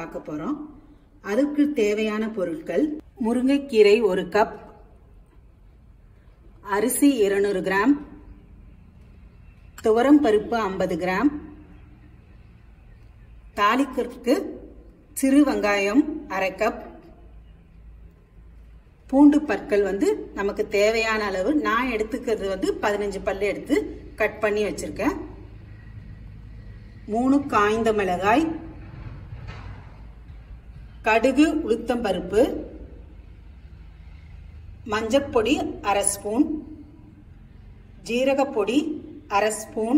பார்க்க போறோம் அதுக்கு தேவையான பொருட்கள் முருங்கைக்கீரை ஒரு கப் அரிசி 200 கிராம் துவரம் பருப்பு ஐம்பது கிராம் தாளிக்கிறதுக்கு சிறு வெங்காயம் அரை கப் பூண்டு பற்கள் வந்து நமக்கு தேவையான அளவு நான் எடுத்துக்கிறது வந்து பதினஞ்சு பல்லு எடுத்து கட் பண்ணி வச்சிருக்கேன் மூணு காய்ந்த மிளகாய் கடுகு உளுத்தம் பருப்பு மஞ்சப்பொடி அரை ஸ்பூன் ஜீரகப்பொடி அரை ஸ்பூன்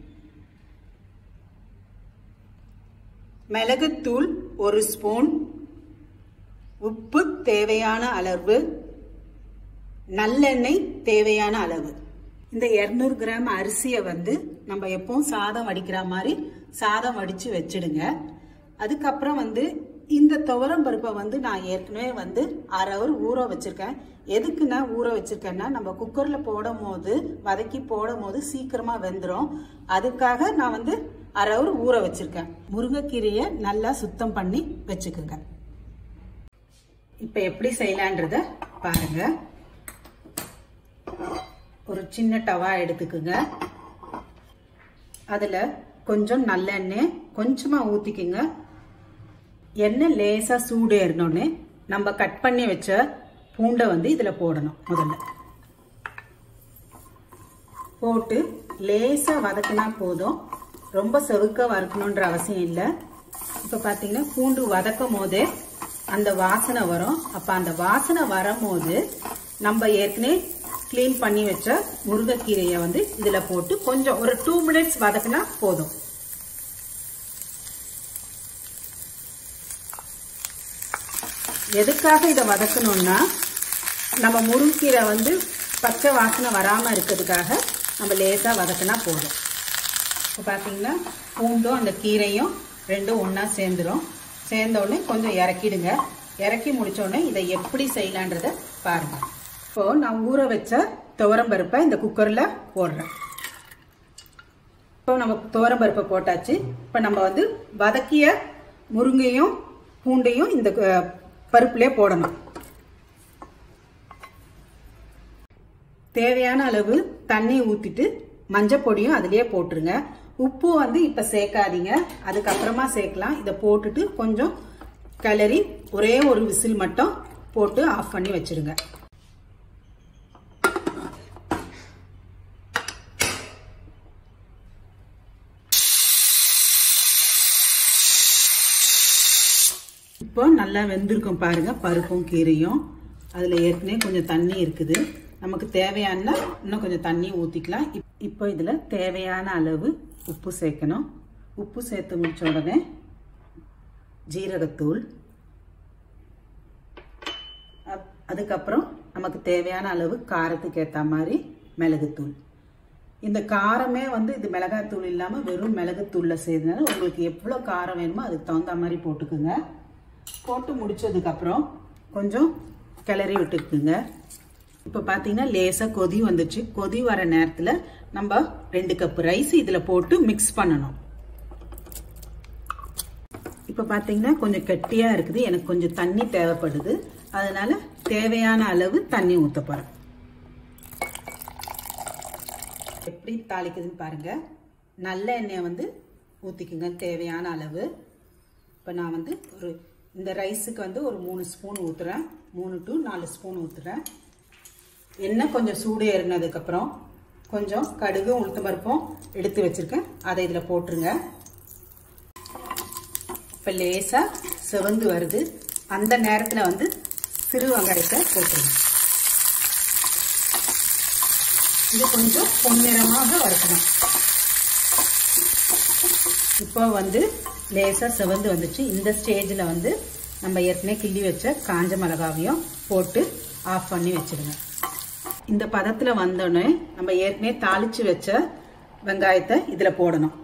மிளகுத்தூள் ஒரு ஸ்பூன் உப்பு தேவையான அளவு நல்லெண்ணெய் தேவையான அளவு இந்த 200 கிராம் அரிசியை வந்து நம்ம எப்பவும் சாதம் வடிக்கிற மாதிரி சாதம் வடிச்சு வச்சிடுங்க அதுக்கப்புறம் வந்து இந்த துவரம் பருப்பை வந்து நான் ஏற்கனவே வந்து அரை ஹவர் ஊற வச்சிருக்கேன் எதுக்குன்னா ஊற வச்சிருக்கேன்னா நம்ம குக்கர்ல போடும் போது வதக்கி போடும் போது சீக்கிரமா வெந்துடும் அதுக்காக நான் வந்து அரை ஹவர் ஊற வச்சிருக்கேன் முருங்கைக்கீரையை நல்லா சுத்தம் பண்ணி வச்சுக்கோங்க இப்ப எப்படி செய்யலான்றத பாருங்க ஒரு சின்ன டவா எடுத்துக்குங்க அதுல கொஞ்சம் நல்லெண்ணெய் கொஞ்சமா ஊத்திக்குங்க எண்ணெய் லேசா சூடு ஏறினோடனே நம்ம கட் பண்ணி வச்ச பூண்டை வந்து இதுல போடணும் முதல்ல போட்டு லேசா வதக்கினா போதும் ரொம்ப செவுக்க வறுக்கணுன்ற அவசியம் இல்லை இப்ப பாத்தீங்கன்னா பூண்டு வதக்கும் போதே அந்த வாசனை வரும் அப்ப அந்த வாசனை வரும்போது நம்ம ஏற்கனவே கிளீன் பண்ணி வச்ச முருங்கைக்கீரையை வந்து இதுல போட்டு கொஞ்சம் ஒரு டூ மினிட்ஸ் வதக்குனா போதும் எதுக்காக இதை வதக்கணும்னா நம்ம முருங்கீரை வந்து பச்சை வாசனை வராம இருக்கிறதுக்காக நம்ம லேசா வதக்கினா போதும் இப்போ பார்த்தீங்கன்னா பூண்டும் அந்த கீரையும் ரெண்டும் ஒன்றா சேர்ந்துடும் சேர்ந்த உடனே கொஞ்சம் இறக்கிடுங்க இறக்கி முடிச்ச உடனே இதை எப்படி செய்யலான்றத பாருங்க இப்போ நான் ஊற வச்ச துவரம் பருப்பை இந்த குக்கரில் போடுறேன் இப்போ நம்ம துவரம் பருப்பை போட்டாச்சு இப்போ நம்ம வந்து வதக்கிய முருங்கையும் பூண்டையும் இந்த அஹ், பருப்புலே போடணும் தேவையான அளவு தண்ணி ஊத்திட்டு மஞ்சள் பொடியும் அதுலயே போட்டுருங்க உப்பு வந்து இப்ப சேர்க்காதீங்க அதுக்கப்புறமா சேர்க்கலாம் இதை போட்டுட்டு கொஞ்சம் கிளறி ஒரே ஒரு விசில் மட்டும் போட்டு ஆஃப் பண்ணி வச்சிருங்க இப்போ நல்லா வெந்திருக்கும் பாருங்க பருப்பும் கீரையும் அதுல ஏற்கனவே கொஞ்சம் தண்ணி இருக்குது நமக்கு தேவையான இன்னும் கொஞ்சம் தண்ணி ஊத்திக்கலாம் இப்- இப்போ இதுல தேவையான அளவு உப்பு சேர்க்கணும் உப்பு சேர்த்து முடிச்ச உடனே ஜீரகத்தூள் அப்- அதுக்கப்புறம் நமக்கு தேவையான அளவு காரத்துக்கு ஏற்ற மாதிரி மிளகுத்தூள் இந்த காரமே வந்து இது மிளகாத்தூள் இல்லாம வெறும் மிளகுத்தூள்ல செய்தனால உங்களுக்கு எவ்வளவு காரம் வேணுமோ அதுக்கு தகுந்த மாதிரி போட்டுக்குங்க போட்டு முடிச்சதுக்கு அப்புறம் கொஞ்சம் கிளறி விட்டுக்குங்க இப்போ பார்த்தீங்கன்னா லேசாக கொதி வந்துச்சு கொதி வர நேரத்தில் நம்ம ரெண்டு கப் ரைஸ் இதில் போட்டு மிக்ஸ் பண்ணணும் இப்போ பார்த்தீங்கன்னா கொஞ்சம் கெட்டியாக இருக்குது எனக்கு கொஞ்சம் தண்ணி தேவைப்படுது அதனால தேவையான அளவு தண்ணி ஊற்ற போகிறேன் எப்படி தாளிக்குதுன்னு பாருங்க நல்ல எண்ணெயை வந்து ஊற்றிக்குங்க தேவையான அளவு இப்போ நான் வந்து ஒரு இந்த ரைஸுக்கு வந்து ஒரு மூணு ஸ்பூன் ஊற்றுறேன் மூணு டு நாலு ஸ்பூன் ஊற்றுறேன் எண்ணெய் கொஞ்சம் சூடு ஏறினதுக்கப்புறம் கொஞ்சம் கடுகு உளுத்தம் பருப்பும் எடுத்து வச்சுருக்கேன் அதை இதில் போட்டுருங்க இப்போ லேசாக செவந்து வருது அந்த நேரத்தில் வந்து சிறு வெங்காயத்தை போட்டுருங்க இது கொஞ்சம் பொன்னிறமாக வறுக்கணும் இப்போ வந்து லேசாக செவந்து வந்துச்சு இந்த ஸ்டேஜில் வந்து நம்ம ஏற்கனவே கிள்ளி வச்ச காஞ்ச மிளகாவையும் போட்டு ஆஃப் பண்ணி வச்சிடுங்க இந்த பதத்தில் வந்தோடனே நம்ம ஏற்கனவே தாளிச்சு வச்ச வெங்காயத்தை இதில் போடணும்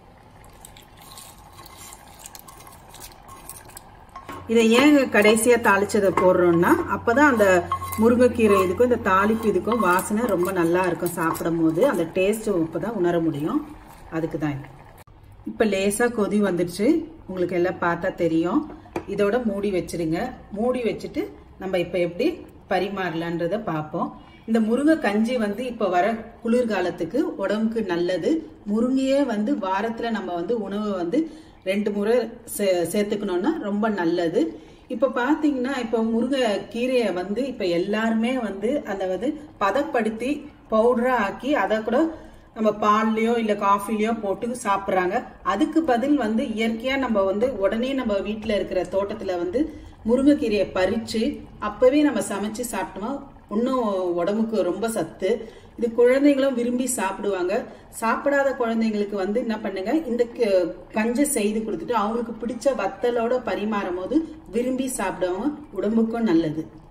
இதை ஏன் கடைசியாக தாளிச்சதை போடுறோம்னா அப்பதான் அந்த முருங்கைக்கீரை இதுக்கும் இந்த தாளிப்பு இதுக்கும் வாசனை ரொம்ப நல்லா இருக்கும் சாப்பிடும் போது அந்த டேஸ்ட் இப்பதான் உணர முடியும் அதுக்கு தான் இது இப்போ லேசாக கொதி வந்துடுச்சு உங்களுக்கு எல்லாம் பார்த்தா தெரியும் இதோட மூடி வச்சிருங்க மூடி வச்சுட்டு நம்ம இப்போ எப்படி பரிமாறலான்றத பார்ப்போம் இந்த முருங்கை கஞ்சி வந்து இப்போ வர குளிர்காலத்துக்கு உடம்புக்கு நல்லது முருங்கையே வந்து வாரத்தில் நம்ம வந்து உணவு வந்து ரெண்டு முறை சே சேர்த்துக்கணும்னா ரொம்ப நல்லது இப்போ பார்த்தீங்கன்னா இப்போ முருங்கை கீரையை வந்து இப்போ எல்லாருமே வந்து அதை வந்து பதப்படுத்தி பவுடரா ஆக்கி அதை கூட நம்ம பால்லயோ இல்ல காஃபிலயோ போட்டு சாப்பிட்றாங்க அதுக்கு பதில் வந்து இயற்கையா நம்ம வந்து உடனே நம்ம வீட்டில் இருக்கிற தோட்டத்துல வந்து முருங்கைக்கீரையை பறிச்சு அப்பவே நம்ம சமைச்சு சாப்பிட்டோமா இன்னும் உடம்புக்கு ரொம்ப சத்து இது குழந்தைங்களும் விரும்பி சாப்பிடுவாங்க சாப்பிடாத குழந்தைங்களுக்கு வந்து என்ன பண்ணுங்க இந்த கஞ்சை செய்து கொடுத்துட்டு அவங்களுக்கு பிடிச்ச வத்தலோட பரிமாறும் போது விரும்பி சாப்பிடுவாங்க உடம்புக்கும் நல்லது